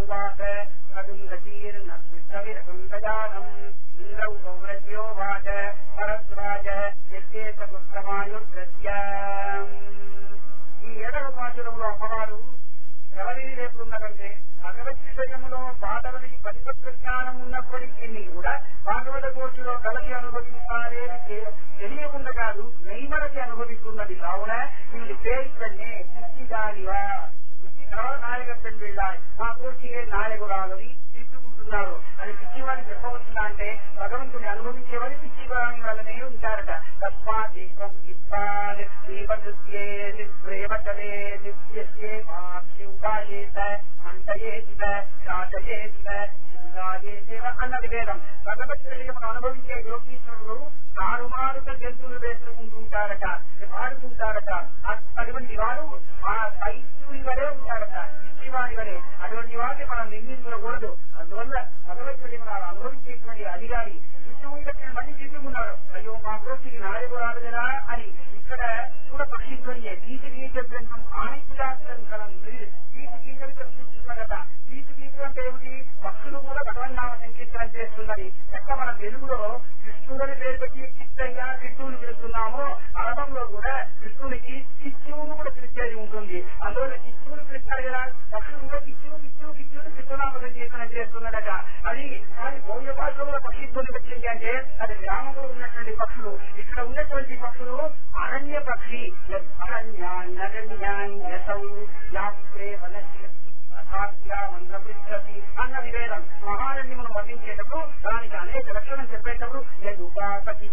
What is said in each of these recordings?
వాచ కవిరకుందజానం ఇంద్రౌ గౌరవ్యో వాచ భరద్వాజ యజ్ఞే చతుర్థమాయుర్గస్య ఈ ఏడవ పాశురంలో అమ్మవారు ఎవరి రేపున్నదంటే భగవత్ విషయంలో పాటలకి పరిపక్వ జ్ఞానం ఉన్నప్పటికీ కూడా భాగవత కోర్టులో కలసి అనుభవించాలే తెలియకుండా కాదు నైమరసి అనుభవిస్తున్నది కావున వీళ్ళు పేరుకన్నే దానివా నాయకత్వం వెళ్ళాలి మా కోర్టుకే నాయకురాలని తీసుకుంటున్నారు అది పిచ్చివాడిని చెప్పవచ్చునా అంటే భగవంతుని అనుభవించేవారు పిచ్చివాడి వల్లనే ఉంటారట తస్మాదీపం ఇప్పాలి దీపదృత్యే ప్రేమతలే నిత్యస్యే పాక్షింపాయేత అంటయేత శాతయేత సింగాయేత అన్నది వేదం భగవత్ విషయం అనుభవించే యోగీశ్వరుడు తారుమారుగా జంతువులు వేసుకుంటుంటారట పాడుకుంటారట అటువంటి వారు ఆ సైత్యుని వలే ఉంటారట పిచ్చివాడి వలే అటువంటి వారిని మనం నిందించకూడదు అందువల్ల భగవత్ విషయం అనుభవించేటువంటి అధికారి చుట్టూ మళ్ళీ చెప్పుకున్నారు అయ్యో మా కోర్టుకి నాయకురాలు కదా అని ఇక్కడ కూడా పక్షిధ్వనియే గీత గీత గ్రంథం ఆనిత్యాస్త్రం కలంది గీత గీతలు కనిపిస్తున్నదట గీత గీతలు అంటే ఏమిటి పక్షులు కూడా భగవన్నామ సంకీర్తనం చేస్తున్నది ఎక్క మన తెలుగులో కృష్ణుడని పేరు పెట్టి చిత్తయ్య చిట్టూని పిలుస్తున్నామో అరబంలో కూడా కృష్ణునికి చిచ్చును కూడా పిలిచేది ఉంటుంది అందువల్ల చిచ్చును పిలుస్తారు కదా పక్షులు కూడా కిచ్చు కిచ్చు కిచ్చుని చిత్తునామ సంకీర్తనం చేస్తున్నదట అది కానీ భౌయ భాషలో పక్షిధ్వని వచ్చింది అంటే అది గ్రామంలో ఉన్నటువంటి పక్షులు ఇక్కడ ఉన్నటువంటి పక్షులు అరణ్య పక్షి అరణ్యాన్యసౌ యాప్రే వనస్య మంత్రపృష్టి అన్న వివేదం మహారణ్యమును వర్ణించేటప్పుడు దానికి అనేక లక్షణం చెప్పేటప్పుడు యదుపాపతి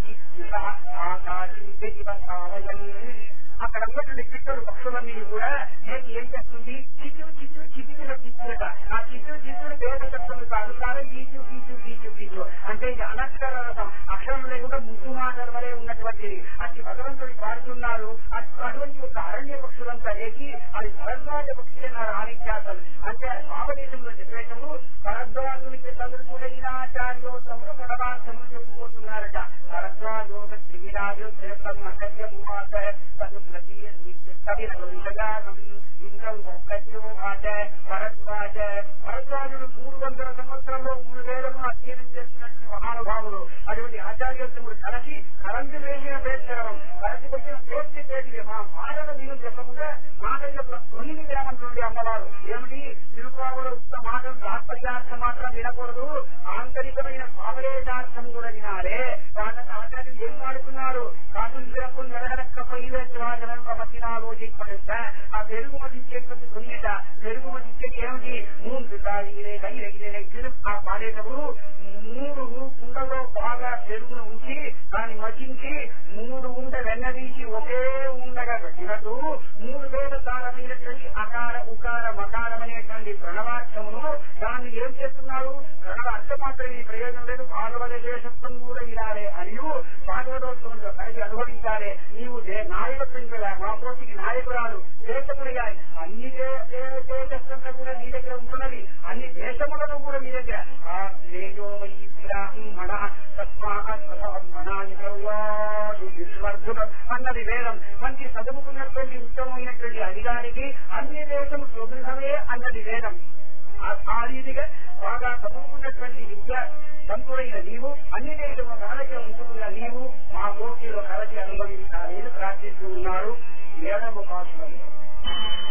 అక్కడ ఉన్నటువంటి చిట్టలు పక్షులన్నీ కూడా ఏది ఏం చేస్తుంది చిత్తు చిత్తు చిత్తుల చిత్తులట ఆ చిత్తు చిత్తుడు పేద శబ్దములు కాదు కానీ గీచు గీచు గీచు గీచు అంటే ఇది అనక్షర రసం అక్షరం లేకుండా ముద్దు మాటల వలె ఉన్నటువంటిది అతి భగవంతుడి పాడుతున్నారు అట్- అటువంటి ఒక అరణ్య పక్షులంతా ఏకి అది భరద్వాజ పక్షులే నా రాణిత్యాసలు అంటే భావదేశంలో చెప్పేటప్పుడు భరద్వాజునికి సదృశుడైన ఆచార్యోత్తములు పరమార్థములు చెప్పుకోతున్నారట భరద్వాజోగ త్రిగిరాజు శ్రేష్టం అసత్యం ఉవాస తదున్నతి కవిరగం ఇంద్రం ఒక్కజ్ఞో మాట భరద్వాజ భరద్వాజుడు మూడు వందల సంవత్సరంలో మూడు వేలను అధ్యయనం చేసినటువంటి మహానుభావుడు అటువంటి ఆచార్యోత్తముడు కలిసి కరంజు వేసిన పేర్చడం కలిసి వచ్చిన పేర్చి పేటి మా మాటలు నేను చెప్పకుండా మాటల యొక్క ధ్వనిని వినమంటుంది అమ్మవారు ఏమిటి తిరుపావుల ఉత్త మాటలు తాత్పర్యార్థం మాత్రం వినకూడదు ఆంతరికమైన భావలేశార్థం కూడా వినాలే వాళ్ళని ఆచార్యులు ఏం వాడుతున్నారు కాకుండ్రకు నెలడక్క పైన శివాజనం మధ్యనాలోచింపడంట ఆ పెరుగు మధించేటువంటి ధ్వనిట పెరుగు మధించేది ఏమిటి మూడు కాయిరే కైరగిరే ఆ పాడేటప్పుడు మూడు కుండలో బాగా పెరుగును ఉంచి దాన్ని మచించి మూడు ఉండ వెన్నదీసి ఒకే ఉండగా పెట్టినట్టు మూడు వేల కాలమైనటువంటి అకార ఉకార మకారం అనేటువంటి ప్రణవార్థమును దాన్ని ఏం చేస్తున్నారు ప్రణవ అర్థం మాత్రమే ప్రయోజనం లేదు భాగవత దేశత్వం కూడా ఇలాలే మరియు భాగవతోత్సవంలో కలిగి అనుభవించాలి నీవు దే- నాయకత్వం కదా మా కోటికి నాయకురాలు దేశములయ్యాయి అన్ని దే- దే- దేశస్తంలో కూడా నీ దగ్గర ఉంటున్నది అన్ని దేశములను కూడా మీ దగ్గర ఆ తేజో వై బ్రాహ్మణ తస్మాత్మనాయుడు అన్నది వేదం మంచి చదువుకున్నటువంటి ఉత్తమమైనటువంటి అధికారికి అన్ని దేశం సుదృఢమే అన్నది వేదం ఆ- ఆ రీతిగా బాగా చదువుకున్నటువంటి విద్య సంతుడైన నీవు అన్ని దేశంలో కలసి ఉంటున్న నీవు మా కోర్టులో కలసి అనుభవించాలి అని ప్రార్థిస్తూ ఉన్నారు ఏడవ పాఠంలో